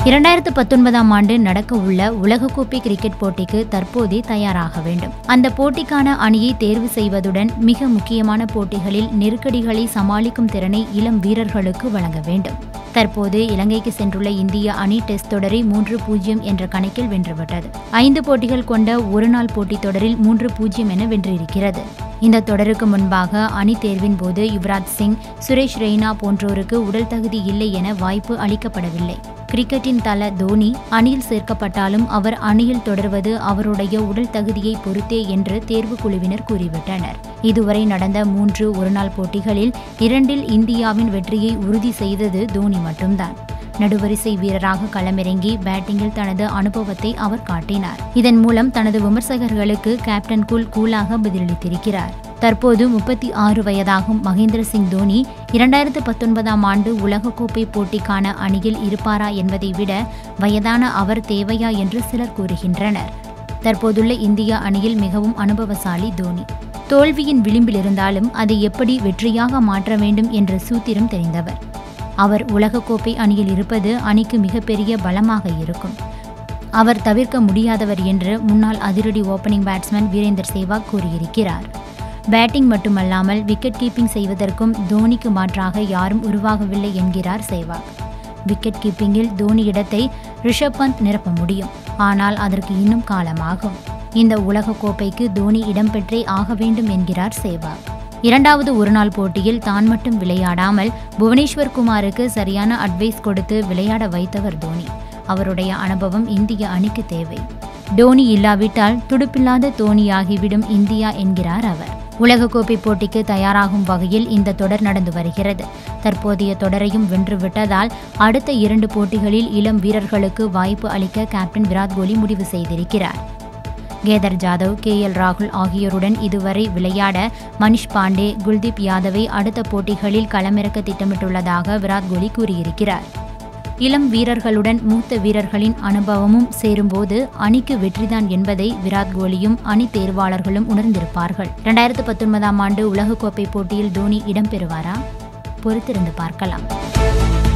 இரண்டாயிரத்து பத்தொன்பதாம் ஆண்டு நடக்க உள்ள உலகக்கோப்பை கிரிக்கெட் போட்டிக்கு தற்போதே தயாராக வேண்டும் அந்த போட்டிக்கான அணியை தேர்வு செய்வதுடன் மிக முக்கியமான போட்டிகளில் நெருக்கடிகளை சமாளிக்கும் திறனை இளம் வீரர்களுக்கு வழங்க வேண்டும் தற்போது இலங்கைக்கு சென்றுள்ள இந்திய அணி டெஸ்ட் தொடரை மூன்று பூஜ்ஜியம் என்ற கணக்கில் வென்றுவிட்டது ஐந்து போட்டிகள் கொண்ட ஒருநாள் போட்டித் தொடரில் மூன்று பூஜ்ஜியம் என வென்றிருக்கிறது இந்த தொடருக்கு முன்பாக அணி தேர்வின் போது யுவராஜ் சிங் சுரேஷ் ரெய்னா போன்றோருக்கு உடல் தகுதி இல்லை என வாய்ப்பு அளிக்கப்படவில்லை கிரிக்கெட்டின் தல தோனி அணியில் சேர்க்கப்பட்டாலும் அவர் அணியில் தொடர்வது அவருடைய உடல் தகுதியை பொறுத்தே என்று தேர்வு குழுவினர் கூறிவிட்டனர் இதுவரை நடந்த மூன்று ஒருநாள் போட்டிகளில் இரண்டில் இந்தியாவின் வெற்றியை உறுதி செய்தது தோனி மட்டும்தான் நடுவரிசை வீரராக களமிறங்கி பேட்டிங்கில் தனது அனுபவத்தை அவர் காட்டினார் இதன் மூலம் தனது விமர்சகர்களுக்கு கேப்டன் கூல் கூலாக பதிலளித்திருக்கிறார் தற்போது முப்பத்தி ஆறு வயதாகும் மகேந்திர சிங் தோனி இரண்டாயிரத்து பத்தொன்பதாம் ஆண்டு உலகக்கோப்பை போட்டிக்கான அணியில் இருப்பாரா என்பதை விட வயதான அவர் தேவையா என்று சிலர் கூறுகின்றனர் தற்போதுள்ள இந்திய அணியில் மிகவும் அனுபவசாலி தோனி தோல்வியின் விளிம்பில் இருந்தாலும் அதை எப்படி வெற்றியாக மாற்ற வேண்டும் என்ற சூத்திரம் தெரிந்தவர் அவர் உலகக்கோப்பை அணியில் இருப்பது அணிக்கு மிகப்பெரிய பலமாக இருக்கும் அவர் தவிர்க்க முடியாதவர் என்று முன்னாள் அதிரடி ஓபனிங் பேட்ஸ்மேன் வீரேந்தர் சேவாக் கூறியிருக்கிறார் பேட்டிங் மட்டுமல்லாமல் விக்கெட் கீப்பிங் செய்வதற்கும் தோனிக்கு மாற்றாக யாரும் உருவாகவில்லை என்கிறார் சேவாக் விக்கெட் கீப்பிங்கில் தோனி இடத்தை ரிஷப் பந்த் நிரப்ப முடியும் ஆனால் அதற்கு இன்னும் காலமாகும் இந்த உலகக்கோப்பைக்கு தோனி இடம்பெற்றே ஆக வேண்டும் என்கிறார் சேவாக் இரண்டாவது ஒருநாள் போட்டியில் தான் மட்டும் விளையாடாமல் புவனேஸ்வர் குமாருக்கு சரியான அட்வைஸ் கொடுத்து விளையாட வைத்தவர் தோனி அவருடைய அனுபவம் இந்திய அணிக்கு தேவை டோனி இல்லாவிட்டால் துடுப்பில்லாத தோனியாகிவிடும் இந்தியா என்கிறார் அவர் உலகக்கோப்பை போட்டிக்கு தயாராகும் வகையில் இந்த தொடர் நடந்து வருகிறது தற்போதைய தொடரையும் வென்றுவிட்டதால் அடுத்த இரண்டு போட்டிகளில் இளம் வீரர்களுக்கு வாய்ப்பு அளிக்க கேப்டன் விராட் கோலி முடிவு செய்திருக்கிறார் கேதர் ஜாதவ் கே எல் ராகுல் ஆகியோருடன் இதுவரை விளையாட மனிஷ் பாண்டே குல்தீப் யாதவை அடுத்த போட்டிகளில் களமிறக்க திட்டமிட்டுள்ளதாக விராட் கோலி கூறியிருக்கிறார் இளம் வீரர்களுடன் மூத்த வீரர்களின் அனுபவமும் சேரும்போது அணிக்கு வெற்றிதான் என்பதை விராட் கோலியும் அணி தேர்வாளர்களும் உணர்ந்திருப்பார்கள் இரண்டாயிரத்து பத்தொன்பதாம் ஆண்டு உலகக்கோப்பை போட்டியில் தோனி இடம்பெறுவாரா பொறுத்திருந்து பார்க்கலாம்